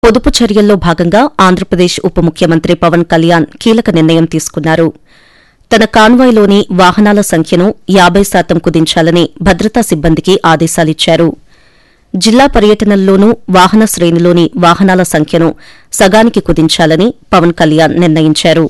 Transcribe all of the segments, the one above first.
పొదుపు చర్యల్లో భాగంగా ఆంధ్రప్రదేశ్ ఉప ముఖ్యమంత్రి పవన్ కళ్యాణ్ కీలక నిర్ణయం తీసుకున్నారు తన కాన్వాయ్లోని వాహనాల సంఖ్యను యాబై శాతం కుదించాలని భద్రతా సిబ్బందికి ఆదేశాలిచ్చారు జిల్లా పర్యటనల్లోనూ వాహన శ్రేణిలోని వాహనాల సంఖ్యను సగానికి కుదించాలని పవన్ కళ్యాణ్ నిర్ణయించారు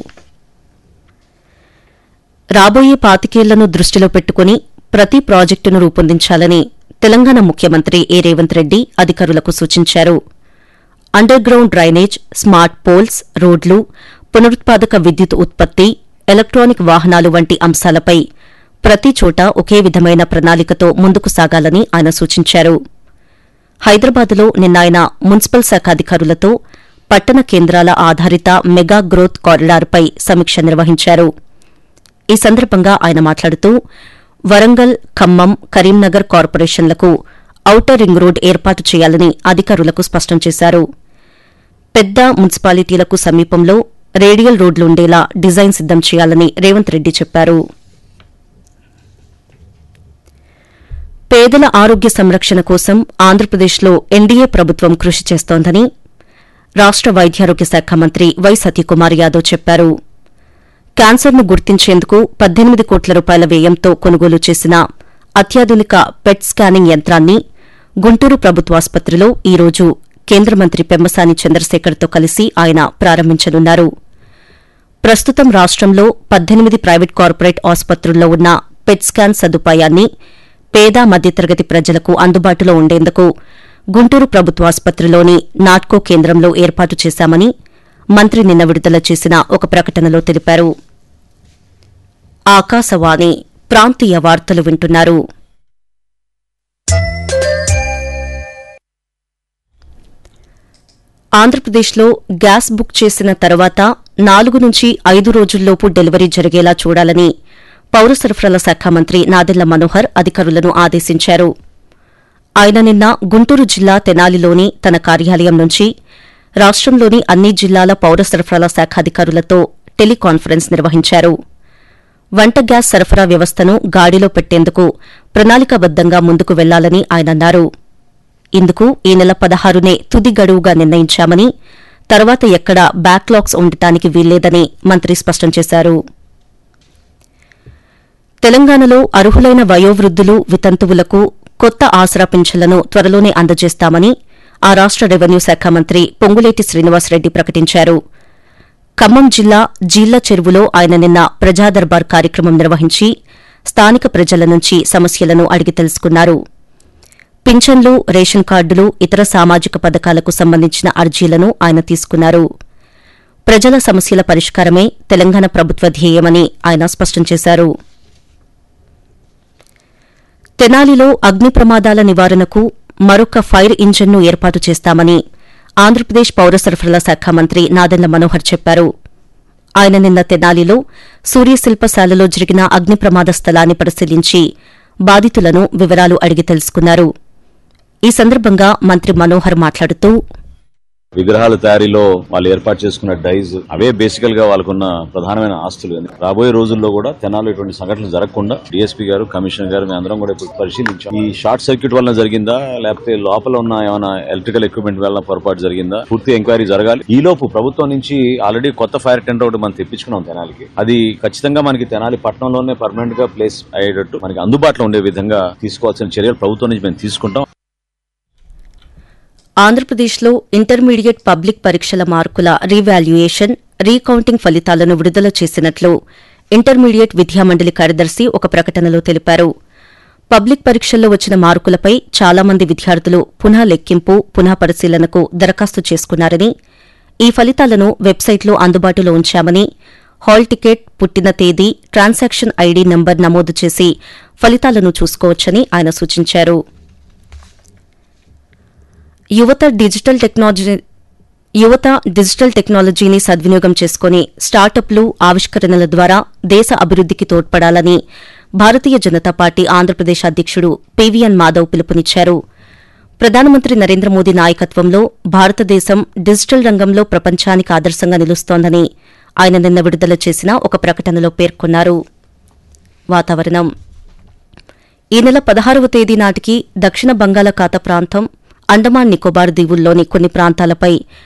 రాబోయే పాతికేళ్లను దృష్టిలో పెట్టుకుని ప్రతి ప్రాజెక్టును రూపొందించాలని తెలంగాణ ముఖ్యమంత్రి ఏ రేవంత్ రెడ్డి అధికారులకు సూచించారు underground drainage smart poles రోడ్లు పునరుత్పాదక విద్యుత్ ఉత్పత్తి ఎలక్ట్రానిక్ వాహనాలు వంటి అంశాలపై ప్రతి చోట ఒకే విధమైన ప్రణాళికతో ముందుకు సాగాలని ఆయన సూచించారు హైదరాబాద్లో నిన్న ఆయన మున్సిపల్ శాఖ అధికారులతో పట్టణ కేంద్రాల ఆధారిత మెగా గ్రోత్ కారిడార్పై సమీక్ష నిర్వహించారు ఈ సందర్భంగా ఆయన మాట్లాడుతూ వరంగల్ ఖమ్మం కరీంనగర్ కార్పొరేషన్లకు ఔటర్ రింగ్ రోడ్ ఏర్పాటు చేయాలని అధికారులకు స్పష్టం చేశారు పెద్ద మున్సిపాలిటీలకు సమీపంలో రేడియల్ రోడ్లుండేలా డిజైన్ సిద్దం చేయాలని రేవంత్ రెడ్డి చెప్పారు పేదల ఆరోగ్య సంరక్షణ కోసం ఆంధ్రప్రదేశ్లో ఎన్డీఏ ప్రభుత్వం కృషి చేస్తోందని రాష్ట వైద్యారోగ్య శాఖ మంత్రి వై సత్యకుమార్ యాదవ్ చెప్పారు క్యాన్సర్ను గుర్తించేందుకు పద్దెనిమిది కోట్ల రూపాయల వ్యయంతో కొనుగోలు చేసిన అత్యాధునిక పెట్ స్కానింగ్ యంత్రాన్ని గుంటూరు ప్రభుత్వాసుపత్రిలో ఈ రోజు కేంద్ర మంత్రి పెమ్మసాని చంద్రశేఖర్తో కలిసి ఆయన ప్రారంభించనున్నారు ప్రస్తుతం రాష్టంలో పద్దెనిమిది ప్రైవేట్ కార్పొరేట్ ఆసుపత్రుల్లో ఉన్న పెట్ స్కాన్ సదుపాయాన్ని పేద మధ్యతరగతి ప్రజలకు అందుబాటులో ఉండేందుకు గుంటూరు ప్రభుత్వాసుపత్రిలోని నాట్కో కేంద్రంలో ఏర్పాటు చేశామని మంత్రి నిన్న విడుదల చేసిన ఒక ప్రకటనలో తెలిపారు ఆకాశవాణి ప్రాంతీయ వార్తలు వింటున్నారు ఆంధ్రప్రదేశ్లో గ్యాస్ బుక్ చేసిన తర్వాత నాలుగు నుంచి ఐదు రోజుల్లోపు డెలివరీ జరిగేలా చూడాలని పౌర సరఫరాల శాఖ మంత్రి నాదెళ్ల మనోహర్ అధికారులను ఆదేశించారు ఆయన నిన్న గుంటూరు జిల్లా తెనాలిలోని తన కార్యాలయం నుంచి రాష్టంలోని అన్ని జిల్లాల పౌర సరఫరాల శాఖ అధికారులతో టెలికాన్ఫరెన్స్ నిర్వహించారు వంట గ్యాస్ సరఫరా వ్యవస్థను గాడిలో పెట్టేందుకు ప్రణాళికాబద్దంగా ముందుకు వెళ్లాలని ఆయన అన్నారు ఇందుకు ఈ నెల పదహారునే తుది గడువుగా నిర్ణయించామని తర్వాత ఎక్కడా బ్యాక్లాగ్స్ ఉండటానికి వీల్లేదని మంత్రి స్పష్టం చేశారు తెలంగాణలో అర్హులైన వయోవృద్దులు వితంతువులకు కొత్త ఆసరా పింఛన్లను త్వరలోనే అందజేస్తామని ఆ రాష్ట రెవెన్యూ శాఖ మంత్రి పొంగులేటి శ్రీనివాసరెడ్డి ప్రకటించారు ఖమ్మం జిల్లా జీళ్ల చెరువులో ఆయన నిన్న ప్రజాదర్బార్ కార్యక్రమం నిర్వహించి స్థానిక ప్రజల నుంచి సమస్యలను అడిగి తెలుసుకున్నారు పింఛన్లు రేషన్ కార్డులు ఇతర సామాజిక పథకాలకు సంబంధించిన అర్జీలను ఆయన తీసుకున్నారు ప్రజల సమస్యల పరిష్కారమే తెలంగాణ ప్రభుత్వ ధ్యేయమని ఆయన స్పష్టం చేశారు తెనాలిలో అగ్ని ప్రమాదాల నివారణకు మరొక ఫైర్ ఇంజన్ను ఏర్పాటు చేస్తామని ఆంధ్రప్రదేశ్ పౌర సరఫరాల శాఖ మంత్రి నాదెండ్ల మనోహర్ చెప్పారు ఆయన నిన్న తెనాలిలో సూర్యశిల్పశాలలో జరిగిన అగ్ని ప్రమాద స్థలాన్ని పరిశీలించి బాధితులను వివరాలు అడిగి తెలుసుకున్నారు ఈ సందర్భంగా మంత్రి మనోహర్ మాట్లాడుతూ విగ్రహాల తయారీలో వాళ్ళు ఏర్పాటు చేసుకున్న డైజ్ అవే బేసికల్ గా వాళ్ళకున్న ప్రధానమైన ఆస్తులు అని రాబోయే రోజుల్లో కూడా తెనాలు ఇటువంటి సంఘటనలు జరగకుండా డిఎస్పీ గారు కమిషనర్ గారు మేము అందరం కూడా ఇప్పుడు పరిశీలించాం ఈ షార్ట్ సర్క్యూట్ వల్ల జరిగిందా లేకపోతే లోపల ఉన్న ఏమైనా ఎలక్ట్రికల్ ఎక్విప్మెంట్ వల్ల పొరపాటు జరిగిందా పూర్తి ఎంక్వైరీ జరగాలి ఈ లోపు ప్రభుత్వం నుంచి ఆల్రెడీ కొత్త ఫైర్ టెండర్ ఒకటి మనం తెప్పించుకున్నాం తెనాలికి అది ఖచ్చితంగా మనకి తెనాలి పట్టణంలోనే పర్మనెంట్ గా ప్లేస్ అయ్యేటట్టు మనకి అందుబాటులో ఉండే విధంగా తీసుకోవాల్సిన చర్యలు ప్రభుత్వం నుంచి మేము తీసుకుంటాం ఆంధ్రప్రదేశ్లో ఇంటర్మీడియట్ పబ్లిక్ పరీక్షల మార్కుల రీవాల్యుయేషన్ రీకౌంటింగ్ ఫలితాలను విడుదల చేసినట్లు ఇంటర్మీడియట్ విద్యామండలి కార్యదర్శి ఒక ప్రకటనలో తెలిపారు పబ్లిక్ పరీక్షల్లో వచ్చిన మార్కులపై చాలా మంది విద్యార్థులు పునః లెక్కింపు పునః పరిశీలనకు దరఖాస్తు చేసుకున్నారని ఈ ఫలితాలను వెబ్సైట్లో అందుబాటులో ఉంచామని హాల్ టికెట్ పుట్టిన తేదీ ట్రాన్సాక్షన్ ఐడీ నంబర్ నమోదు చేసి ఫలితాలను చూసుకోవచ్చని ఆయన సూచించారు యువత డిజిటల్ టెక్నాలజీ యువత డిజిటల్ టెక్నాలజీని సద్వినియోగం చేసుకుని స్టార్టప్లు ఆవిష్కరణల ద్వారా దేశ అభివృద్దికి తోడ్పడాలని భారతీయ జనతా పార్టీ ఆంధ్రప్రదేశ్ అధ్యకుడు పీవీఎన్ మాధవ్ పిలుపునిచ్చారు ప్రధానమంత్రి నరేంద్ర మోదీ నాయకత్వంలో భారతదేశం డిజిటల్ రంగంలో ప్రపంచానికి ఆదర్శంగా నిలుస్తోందని ఆయన నిన్న విడుదల చేసిన ఒక ప్రకటనలో పేర్కొన్నారు వాతావరణం ఈ నెల పదహారవ తేదీ నాటికి దక్షిణ బంగాళాఖాత ప్రాంతం అండమాన్ నికోబార్ దీవుల్లోని కొన్ని ప్రాంతాలపై